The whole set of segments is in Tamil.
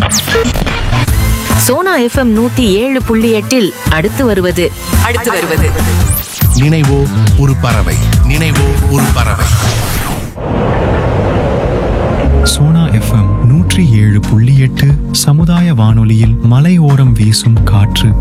சோனா எஃப்எம் நூத்தி ஏழு புள்ளி எட்டில் அடுத்து வருவது அடுத்து வருவது நினைவோ ஒரு பறவை நினைவோ ஒரு பறவை சோனா எஃப்எம் நூற்றி ஏழு புள்ளி எட்டு சமுதாய வானொலியில் மலையோரம் வீசும் காற்று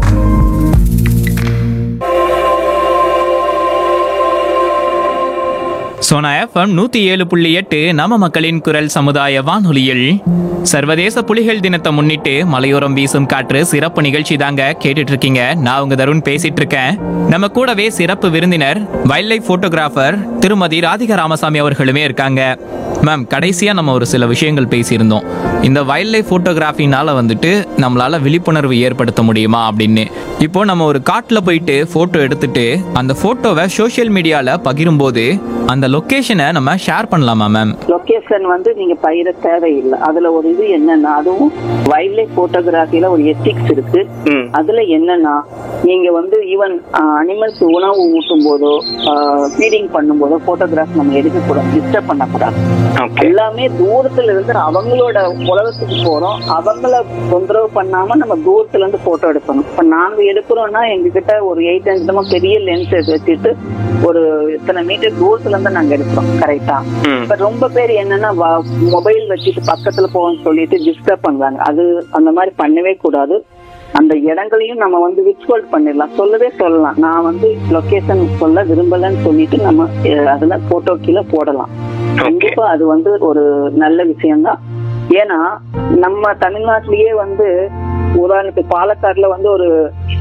சோனா எஃப்எம் நூத்தி ஏழு புள்ளி எட்டு நம்ம மக்களின் குரல் சமுதாய வானொலியில் சர்வதேச புலிகள் தினத்தை முன்னிட்டு மலையோரம் வீசும் காற்று சிறப்பு நிகழ்ச்சி தாங்க கேட்டுட்டு இருக்கீங்க நான் உங்க தருண் பேசிட்டு இருக்கேன் நம்ம கூடவே சிறப்பு விருந்தினர் வைல்ட் லைஃப் போட்டோகிராஃபர் திருமதி ராதிகா ராமசாமி அவர்களுமே இருக்காங்க மேம் கடைசியா நம்ம ஒரு சில விஷயங்கள் பேசியிருந்தோம் இந்த வைல்ட் லைஃப் போட்டோகிராஃபினால வந்துட்டு நம்மளால விழிப்புணர்வு ஏற்படுத்த முடியுமா அப்படின்னு இப்போ நம்ம ஒரு காட்டுல போயிட்டு போட்டோ எடுத்துட்டு அந்த போட்டோவை சோஷியல் மீடியால பகிரும்போது அந்த லொகேஷனை நம்ம ஷேர் பண்ணலாமா மேம் லொகேஷன் வந்து நீங்க பயிர தேவையில்லை அதுல ஒரு இது என்னன்னா அதுவும் வைல்ட் லைஃப் போட்டோகிராஃபில ஒரு எத்திக்ஸ் இருக்கு அதுல என்னன்னா நீங்க வந்து ஈவன் அனிமல்ஸ் உணவு ஊட்டும் போதோ ஃபீடிங் பண்ணும்போதோ போட்டோகிராஃப் நம்ம எடுக்கக்கூடாது டிஸ்டர்ப் பண்ணக்கூடாது எல்லாமே தூரத்துல இருந்து அவங்களோட உலகத்துக்கு போறோம் அவங்கள தொந்தரவு பண்ணாம நம்ம தூரத்துல இருந்து போட்டோ எடுக்கணும் இப்ப நாங்க எடுக்கிறோம்னா எங்ககிட்ட ஒரு எயிட் அஞ்சமா பெரிய லென்ஸ் வச்சுட்டு ஒரு இத்தனை மீட்டர் தூரத்துல இருந்து நாங்க எடுக்கிறோம் கரெக்டா இப்ப ரொம்ப பேர் என்னன்னா மொபைல் வச்சுட்டு பக்கத்துல போகணும்னு சொல்லிட்டு டிஸ்டர்ப் பண்றாங்க அது அந்த மாதிரி பண்ணவே கூடாது அந்த இடங்களையும் நம்ம வந்து விர்ச்சுவல் பண்ணிடலாம் சொல்லவே சொல்லலாம் நான் வந்து லொகேஷன் சொல்ல விரும்பலன்னு சொல்லிட்டு நம்ம அஹ், அதுல போட்டோ கீழே போடலாம் கண்டிப்பா அது வந்து ஒரு நல்ல விஷயம்தான் ஏன்னா நம்ம தமிழ்நாட்டிலேயே வந்து உதாரணத்துக்கு பாலக்காடுல வந்து ஒரு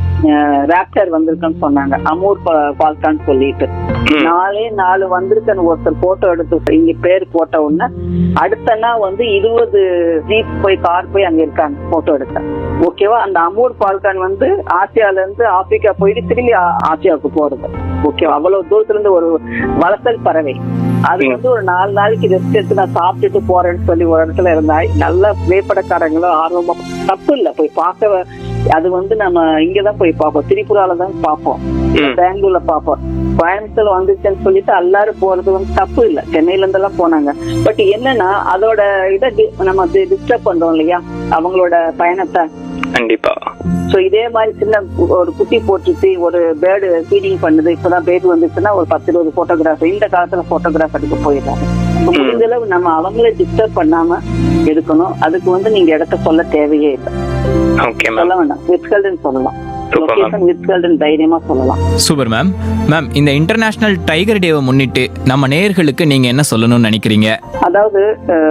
ரேப்டர் வந்திருக்குன்னு சொன்னாங்க அமூர் பால்கான்னு சொல்லிட்டு நாலே நாலு வந்திருக்கன்னு ஒருத்தர் போட்டோ எடுத்து இங்க பேர் போட்ட உடனே அடுத்த நாள் வந்து இருபது ஜீப் போய் கார் போய் அங்க இருக்காங்க போட்டோ எடுக்க ஓகேவா அந்த அமூர் பால்கான் வந்து ஆசியால இருந்து ஆப்பிரிக்கா போயிட்டு திரும்பி ஆ- ஆசியாவுக்கு போறது ஓகேவா அவ்வளவு தூரத்துல இருந்து ஒரு வளர்த்தல் பறவை அது வந்து ஒரு நாலு நாளைக்கு ரெஸ்ட் எடுத்து நான் சாப்பிட்டுட்டு போறேன்னு சொல்லி ஒரு இடத்துல இருந்தா நல்ல புகைப்படக்காரங்களும் ஆர்வமா தப்பு இல்ல போய் பார்க்க அது வந்து நம்ம இங்கதான் போய் பார்ப்போம் திரிபுரால தான் பார்ப்போம் பெங்களூர்ல பார்ப்போம் கோயம்புத்தூர் வந்துச்சுன்னு சொல்லிட்டு எல்லாரும் போறது வந்து தப்பு இல்ல சென்னையில இருந்து எல்லாம் போனாங்க பட் என்னன்னா அதோட இதை டி- நம்ம டிஸ்டர்ப் பண்றோம் இல்லையா அவங்களோட பயணத்தை கண்டிப்பா சோ இதே மாதிரி சின்ன ஒரு குட்டி போட்டுச்சு ஒரு பேர்டு ஃபீடிங் பண்ணுது இப்பதான் பேபி வந்துச்சுன்னா ஒரு பத்து இருபது போட்டோகிராஃப் இந்த காலத்துல போட்டோகிராஃப் எடுக்க போயிடுறாங்க இப்ப முடிஞ்ச அளவு நம்ம அவங்கள டிஸ்டர்ப் பண்ணாம எடுக்கணும் அதுக்கு வந்து நீங்க இடத்த சொல்ல தேவையே இல்லை ஓகே சொல்ல மேம் வேண்டாம் வித்கல்டன் சொல்லலாம் Super, ma'am. லொகேஷன் வித்கல்டன் தைரியமா சொல்லலாம் சூப்பர் மேம் மேம் இந்த இன்டர்நேஷனல் டைகர் டேவை முன்னிட்டு நம்ம நேயர்களுக்கு நீங்க என்ன சொல்லணும்னு நினைக்கிறீங்க அதாவது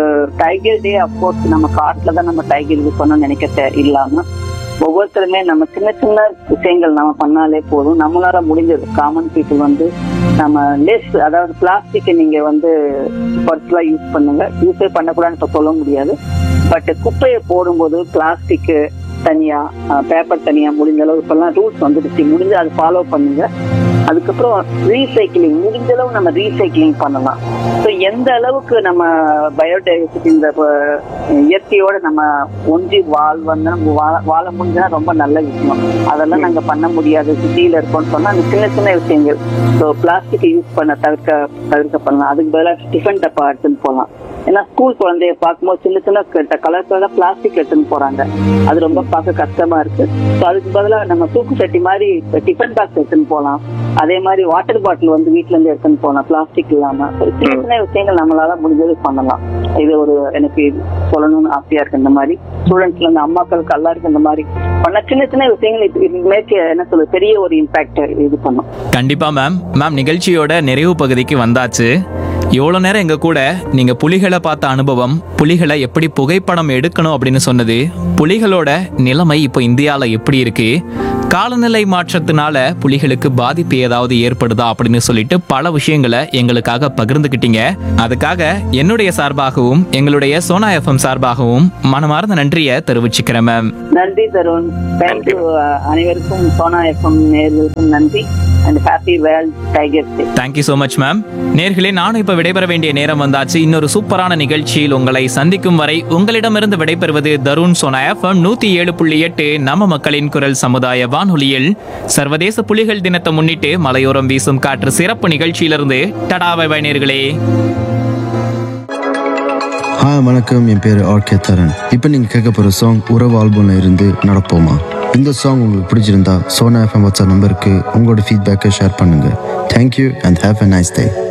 டைகர் டே அப்கோர்ஸ் நம்ம காட்டுல தான் நம்ம டைகர் இது பண்ண நினைக்க தே- இல்லாம ஒவ்வொருத்தருமே நம்ம சின்ன சின்ன விஷயங்கள் நம்ம பண்ணாலே போதும் நம்மளால முடிஞ்சது காமன் பீப்புள் வந்து நம்ம லெஸ் அதாவது பிளாஸ்டிக்கை நீங்க வந்து பர்ஸ்லா யூஸ் பண்ணுங்க யூஸே பண்ணக்கூடாதுன்னு இப்ப சொல்ல முடியாது பட் குப்பையை போடும்போது பிளாஸ்டிக் தனியா பேப்பர் தனியா முடிஞ்ச அளவு இப்பெல்லாம் ரூல்ஸ் வந்துடுச்சு முடிஞ்சு அதை ஃபாலோ பண்ணுங்க அதுக்கப்புறம் ரீசைக்கிளிங் முடிஞ்ச அளவு நம்ம ரீசைக்கிளிங் பண்ணலாம் ஸோ எந்த அளவுக்கு நம்ம பயோடைவர்சிட்டி இந்த அஹ், இயற்கையோட நம்ம ஒன்றி வாழ்வன்னா வாழ வாழ முடிஞ்சா ரொம்ப நல்ல விஷயம் அதெல்லாம் நாங்க பண்ண முடியாது சிட்டியில இருக்கோம்னு சொன்னா அந்த சின்ன சின்ன விஷயங்கள் ஸோ பிளாஸ்டிக்கை யூஸ் பண்ண தவிர்க்க தவிர்க்க பண்ணலாம் அதுக்கு பதிலாக டிஃபன் டப்பா எடுத்துன்னு போகலாம் ஏன்னா ஸ்கூல் குழந்தைய பார்க்கும்போது சின்ன சின்ன கலர் கலர் பிளாஸ்டிக் எடுத்துன்னு போறாங்க அது ரொம்ப பார்க்க கஷ்டமா இருக்கு ஸோ அதுக்கு பதிலாக நம்ம தூக்கு சட்டி மாதிரி டிஃபன் பாக்ஸ் எடுத்துன்னு போகலாம் அதே மாதிரி வாட்டர் பாட்டில் வந்து வீட்ல இருந்து எடுத்துன்னு போகலாம் பிளாஸ்டிக் இல்லாம ஒரு சின்ன சின்ன விஷயங்கள் நம்மளால முடிஞ்சது பண்ணலாம் இது ஒரு எனக்கு சொல்லணும்னு ஆசையா இருக்கு இந்த மாதிரி ஸ்டூடெண்ட்ஸ்ல இருந்து அம்மாக்களுக்கு எல்லாருக்கும் இந்த மாதிரி பண்ண சின்ன சின்ன விஷயங்கள் இது- இது மேற்கு என்ன சொல்றது பெரிய ஒரு இம்பாக்ட் இது பண்ணும் கண்டிப்பா மேம் மேம் நிகழ்ச்சியோட நிறைவு பகுதிக்கு வந்தாச்சு எவ்வளோ நேரம் எங்க கூட நீங்க புலிகளை பார்த்த அனுபவம் புலிகளை எப்படி புகைப்படம் எடுக்கணும் அப்படின்னு சொன்னது புலிகளோட நிலைமை இப்போ இந்தியாவில் எப்படி இருக்கு காலநிலை மாற்றத்தினால புலிகளுக்கு பாதிப்பு ஏதாவது ஏற்படுதா அப்படின்னு சொல்லிட்டு பல விஷயங்களை எங்களுக்காக பகிர்ந்துக்கிட்டீங்க அதுக்காக என்னுடைய சார்பாகவும் எங்களுடைய சோனா எஃப்எம் சார்பாகவும் மனமார்ந்த நன்றியை தெரிவிச்சுக்கிறேன் மேம் நன்றி தருண் தேங்க்யூ அனைவருக்கும் சோனா எஃப்எம் நேர்களுக்கும் நன்றி and happy world tiger day thank you so much ma'am நேர்களே நானும் இப்போ விடைபெற வேண்டிய நேரம் வந்தாச்சு இன்னொரு சூப்பரான நிகழ்ச்சியில் உங்களை சந்திக்கும் வரை உங்களிடமிருந்து விடைபெறுவது தருண் சோனா எஃப்எம் நூற்றி ஏழு புள்ளி எட்டு நம்ம மக்களின் குரல் சமுதாய வானொலியில் சர்வதேச புலிகள் தினத்தை முன்னிட்டு மலையோரம் வீசும் காற்று சிறப்பு நிகழ்ச்சியிலிருந்து டடாவை நேர்களே ஹாய் வணக்கம் என் பேர் ஆர்கே தரன் இப்போ நீங்கள் கேட்க போகிற சாங் உறவு ஆல்பம்ல இருந்து நடப்போமா இந்த சாங் உங்களுக்கு பிடிச்சிருந்தா சோனா எஃப்எம் வாட்ஸ்அப் நம்பருக்கு உங்களோட ஃபீட்பேக்கை ஷேர் பண்ணுங்கள் thank you and have a nice day